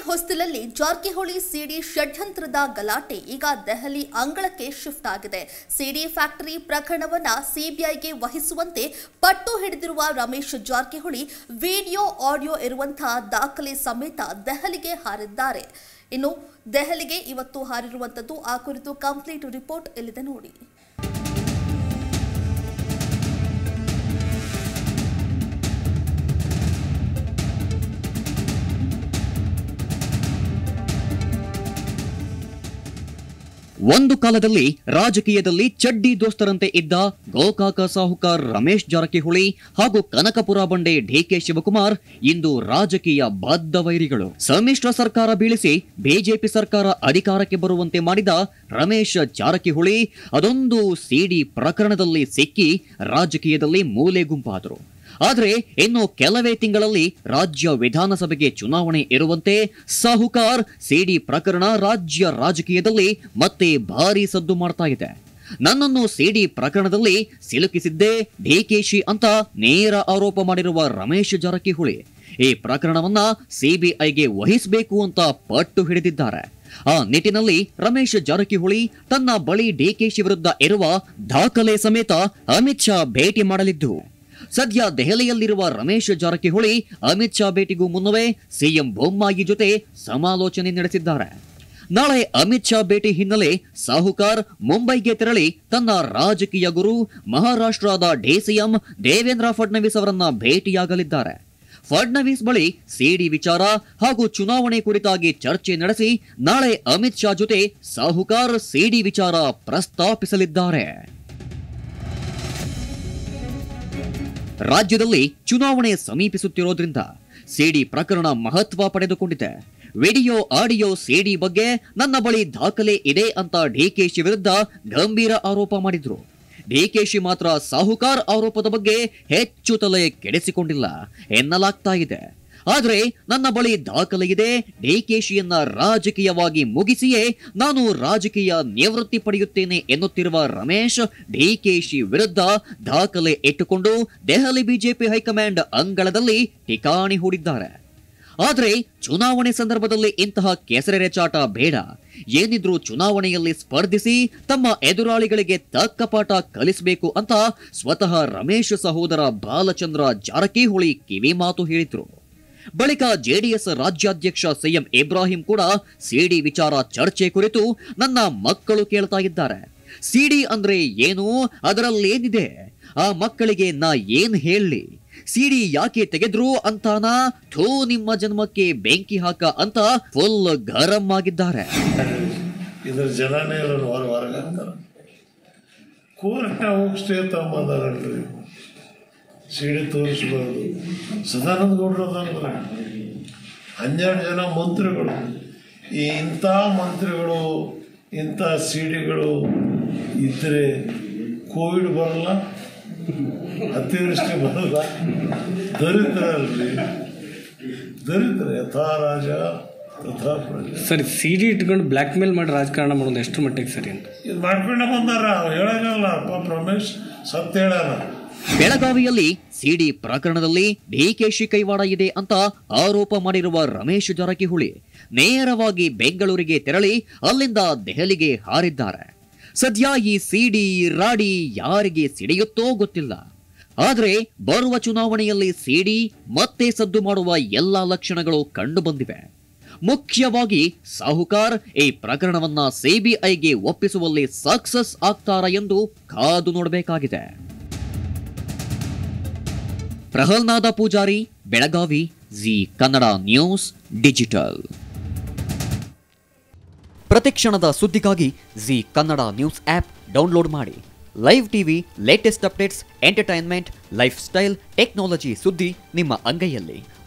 ಹೊಸ್ತಿಲಲ್ಲಿ ಜಾರಕಿಹೊಳಿ ಸಿಡಿ ಷಡ್ಯಂತ್ರದ ಗಲಾಟೆ ಈಗ ದೆಹಲಿ ಅಂಗಳಕ್ಕೆ ಶಿಫ್ಟ್ ಆಗಿದೆ ಸಿಡಿ ಫ್ಯಾಕ್ಟರಿ ಪ್ರಕರಣವನ್ನ ಸಿಬಿಐಗೆ ವಹಿಸುವಂತೆ ಪಟ್ಟು ಹಿಡಿದಿರುವ ರಮೇಶ್ ಜಾರಕಿಹೊಳಿ ವಿಡಿಯೋ ಆಡಿಯೋ ಇರುವಂತಹ ದಾಖಲೆ ಸಮೇತ ದೆಹಲಿಗೆ ಹಾರಿದ್ದಾರೆ ಇನ್ನು ದೆಹಲಿಗೆ ಇವತ್ತು ಹಾರಿರುವಂತದ್ದು ಆ ಕುರಿತು ಕಂಪ್ಲೀಟ್ ರಿಪೋರ್ಟ್ ಇಲ್ಲಿದೆ ನೋಡಿ ಒಂದು ಕಾಲದಲ್ಲಿ ರಾಜಕೀಯದಲ್ಲಿ ಚಡ್ಡಿ ದೋಸ್ತರಂತೆ ಇದ್ದ ಗೋಕಾಕ ಸಾಹುಕಾರ್ ರಮೇಶ್ ಜಾರಕಿಹೊಳಿ ಹಾಗೂ ಕನಕಪುರ ಬಂಡೆ ಡಿಕೆ ಶಿವಕುಮಾರ್ ಇಂದು ರಾಜಕೀಯ ಬದ್ಧ ವೈರಿಗಳು ಸಮ್ಮಿಶ್ರ ಸರ್ಕಾರ ಬೀಳಿಸಿ ಬಿಜೆಪಿ ಸರ್ಕಾರ ಅಧಿಕಾರಕ್ಕೆ ಬರುವಂತೆ ಮಾಡಿದ ರಮೇಶ್ ಜಾರಕಿಹೊಳಿ ಅದೊಂದು ಸಿಡಿ ಪ್ರಕರಣದಲ್ಲಿ ಸಿಕ್ಕಿ ರಾಜಕೀಯದಲ್ಲಿ ಮೂಲೆ ಗುಂಪಾದರು ಆದರೆ ಇನ್ನು ಕೆಲವೇ ತಿಂಗಳಲ್ಲಿ ರಾಜ್ಯ ವಿಧಾನಸಭೆಗೆ ಚುನಾವಣೆ ಇರುವಂತೆ ಸಾಹುಕಾರ್ ಸಿಡಿ ಪ್ರಕರಣ ರಾಜ್ಯ ರಾಜಕೀಯದಲ್ಲಿ ಮತ್ತೆ ಭಾರಿ ಸದ್ದು ಮಾಡ್ತಾ ಇದೆ ನನ್ನನ್ನು ಸಿಡಿ ಪ್ರಕರಣದಲ್ಲಿ ಸಿಲುಕಿಸಿದ್ದೇ ಡಿಕೆಶಿ ಅಂತ ನೇರ ಆರೋಪ ಮಾಡಿರುವ ರಮೇಶ್ ಜಾರಕಿಹೊಳಿ ಈ ಪ್ರಕರಣವನ್ನ ಸಿಬಿಐಗೆ ವಹಿಸಬೇಕು ಅಂತ ಪಟ್ಟು ಹಿಡಿದಿದ್ದಾರೆ ಆ ನಿಟ್ಟಿನಲ್ಲಿ ರಮೇಶ್ ಜಾರಕಿಹೊಳಿ ತನ್ನ ಬಳಿ ಡಿಕೆಶಿ ವಿರುದ್ಧ ಇರುವ ದಾಖಲೆ ಸಮೇತ ಅಮಿತ್ ಶಾ ಭೇಟಿ ಮಾಡಲಿದ್ದು ಸದ್ಯ ದೆಹಲಿಯಲ್ಲಿರುವ ರಮೇಶ್ ಜಾರಕಿಹೊಳಿ ಅಮಿತ್ ಶಾ ಭೇಟಿಗೂ ಮುನ್ನವೇ ಸಿಎಂ ಬೊಮ್ಮಾಯಿ ಜೊತೆ ಸಮಾಲೋಚನೆ ನಡೆಸಿದ್ದಾರೆ ನಾಳೆ ಅಮಿತ್ ಶಾ ಭೇಟಿ ಹಿನ್ನೆಲೆ ಸಾಹುಕಾರ್ ಮುಂಬೈಗೆ ತೆರಳಿ ತನ್ನ ರಾಜಕೀಯ ಗುರು ಮಹಾರಾಷ್ಟ್ರದ ಡಿಸಿಎಂ ದೇವೇಂದ್ರ ಫಡ್ನವೀಸ್ ಅವರನ್ನ ಭೇಟಿಯಾಗಲಿದ್ದಾರೆ ಫಡ್ನವೀಸ್ ಬಳಿ ಸಿಡಿ ವಿಚಾರ ಹಾಗೂ ಚುನಾವಣೆ ಕುರಿತಾಗಿ ಚರ್ಚೆ ನಡೆಸಿ ನಾಳೆ ಅಮಿತ್ ಶಾ ಜೊತೆ ಸಾಹುಕಾರ್ ಸಿಡಿ ವಿಚಾರ ಪ್ರಸ್ತಾಪಿಸಲಿದ್ದಾರೆ ರಾಜ್ಯದಲ್ಲಿ ಚುನಾವಣೆ ಸಮೀಪಿಸುತ್ತಿರೋದ್ರಿಂದ ಸಿಡಿ ಪ್ರಕರಣ ಮಹತ್ವ ಪಡೆದುಕೊಂಡಿದೆ ವಿಡಿಯೋ ಆಡಿಯೋ ಸಿಡಿ ಬಗ್ಗೆ ನನ್ನ ಬಳಿ ದಾಖಲೆ ಇದೆ ಅಂತ ಡಿಕೆಶಿ ವಿರುದ್ಧ ಗಂಭೀರ ಆರೋಪ ಮಾಡಿದ್ರು ಡಿಕೆಶಿ ಮಾತ್ರ ಸಾಹುಕಾರ್ ಆರೋಪದ ಬಗ್ಗೆ ಹೆಚ್ಚು ತಲೆ ಕೆಡಿಸಿಕೊಂಡಿಲ್ಲ ಎನ್ನಲಾಗ್ತಾ ಇದೆ ಆದ್ರೆ ನನ್ನ ಬಳಿ ದಾಖಲೆ ಇದೆ ಡಿಕೆಶಿಯನ್ನ ರಾಜಕೀಯವಾಗಿ ಮುಗಿಸಿಯೇ ನಾನು ರಾಜಕೀಯ ನಿವೃತ್ತಿ ಪಡೆಯುತ್ತೇನೆ ಎನ್ನುತ್ತಿರುವ ರಮೇಶ್ ಡಿಕೆಶಿ ವಿರುದ್ಧ ದಾಖಲೆ ಇಟ್ಟುಕೊಂಡು ದೆಹಲಿ ಬಿಜೆಪಿ ಹೈಕಮಾಂಡ್ ಅಂಗಳದಲ್ಲಿ ಠಿಕಾಣಿ ಹೂಡಿದ್ದಾರೆ ಆದ್ರೆ ಚುನಾವಣೆ ಸಂದರ್ಭದಲ್ಲಿ ಇಂತಹ ಕೆಸರೆರೆಚಾಟ ಬೇಡ ಏನಿದ್ರೂ ಚುನಾವಣೆಯಲ್ಲಿ ಸ್ಪರ್ಧಿಸಿ ತಮ್ಮ ಎದುರಾಳಿಗಳಿಗೆ ತಕ್ಕ ಪಾಠ ಕಲಿಸಬೇಕು ಅಂತ ಸ್ವತಃ ರಮೇಶ್ ಸಹೋದರ ಬಾಲಚಂದ್ರ ಜಾರಕಿಹೊಳಿ ಕಿವಿ ಮಾತು ಹೇಳಿದ್ರು ಬಳಿಕ ಜೆಡಿಎಸ್ ರಾಜ್ಯಾಧ್ಯಕ್ಷ ಸಿಎಂ ಇಬ್ರಾಹಿಂ ಕೂಡ ಸಿಡಿ ವಿಚಾರ ಚರ್ಚೆ ಕುರಿತು ನನ್ನ ಮಕ್ಕಳು ಕೇಳ್ತಾ ಇದ್ದಾರೆ ಸಿಡಿ ಅಂದ್ರೆ ಏನು ಅದರಲ್ಲೇನಿದೆ ಆ ಮಕ್ಕಳಿಗೆ ನಾ ಏನ್ ಹೇಳಿ ಸಿಡಿ ಯಾಕೆ ತೆಗೆದ್ರು ಅಂತಾನ ಥೂ ನಿಮ್ಮ ಜನ್ಮಕ್ಕೆ ಬೆಂಕಿ ಹಾಕ ಅಂತ ಫುಲ್ ಗರಂ ಆಗಿದ್ದಾರೆ ಇದ್ರ ಜನನೇ ಇರೋರು ಹೊರ ಹೊರಗೆ ಹಾಕ್ತಾರೆ ಕೋರ್ಟ್ನ ಹೋಗಿ ಸ್ಟೇ ತಗೊಂಬಂದಾರಲ್ರಿ ಸಿಡಿ ತೋರಿಸ್ಬಾರ್ದು ಸದಾನಂದ ಗೌಡ್ರು ಅದಂದ್ರೆ ಹನ್ನೆರಡು ಜನ ಮಂತ್ರಿಗಳು ಈ ಇಂಥ ಮಂತ್ರಿಗಳು ಇಂಥ ಸಿಡಿಗಳು ಇದ್ದರೆ ಕೋವಿಡ್ ಬರಲ್ಲ ಅತಿವೃಷ್ಟಿ ಬರಲ್ಲ ದರಿದ್ರ ಅಲ್ರಿ ದರಿದ್ರ ಯಥಾ ರಾಜ ತಥಾ ಪ್ರಜೆ ಸರ್ ಸಿ ಡಿ ಇಟ್ಕೊಂಡು ಬ್ಲ್ಯಾಕ್ ಮೇಲ್ ಮಾಡಿ ರಾಜಕಾರಣ ಮಾಡೋದು ಎಷ್ಟರ ಮಟ್ಟಿಗೆ ಸರಿ ಅಂತ ಇದು ಮಾಡ್ಕೊಂಡೆ ಬಂದಾರ ಹೇಳಲ್ಲ ಪಾಪ ರಮೇಶ್ ಸತ್ಯ ಹೇಳ್ಯಾರ ಬೆಳಗಾವಿಯಲ್ಲಿ ಸಿಡಿ ಪ್ರಕರಣದಲ್ಲಿ ಡಿಕೆಶಿ ಕೈವಾಡ ಇದೆ ಅಂತ ಆರೋಪ ಮಾಡಿರುವ ರಮೇಶ್ ಜಾರಕಿಹೊಳಿ ನೇರವಾಗಿ ಬೆಂಗಳೂರಿಗೆ ತೆರಳಿ ಅಲ್ಲಿಂದ ದೆಹಲಿಗೆ ಹಾರಿದ್ದಾರೆ ಸದ್ಯ ಈ ಸಿಡಿ ರಾಡಿ ಯಾರಿಗೆ ಸಿಡಿಯುತ್ತೋ ಗೊತ್ತಿಲ್ಲ ಆದ್ರೆ ಬರುವ ಚುನಾವಣೆಯಲ್ಲಿ ಸಿಡಿ ಮತ್ತೆ ಸದ್ದು ಮಾಡುವ ಎಲ್ಲಾ ಲಕ್ಷಣಗಳು ಕಂಡು ಬಂದಿವೆ ಮುಖ್ಯವಾಗಿ ಸಾಹುಕಾರ್ ಈ ಪ್ರಕರಣವನ್ನ ಸಿಬಿಐಗೆ ಒಪ್ಪಿಸುವಲ್ಲಿ ಸಕ್ಸಸ್ ಆಗ್ತಾರಾ ಎಂದು ಕಾದು ನೋಡಬೇಕಾಗಿದೆ Prahlad Pujari Belagavi Zee Kannada news digital ಪ್ರತಿಕ್ಷಣದ ಸುದ್ದಿಗಾಗಿ Zee Kannada news app download ಮಾಡಿ live TV latest updates entertainment lifestyle technology ಸುದ್ದಿ ನಿಮ್ಮ ಅಂಗೈಯಲ್ಲಿ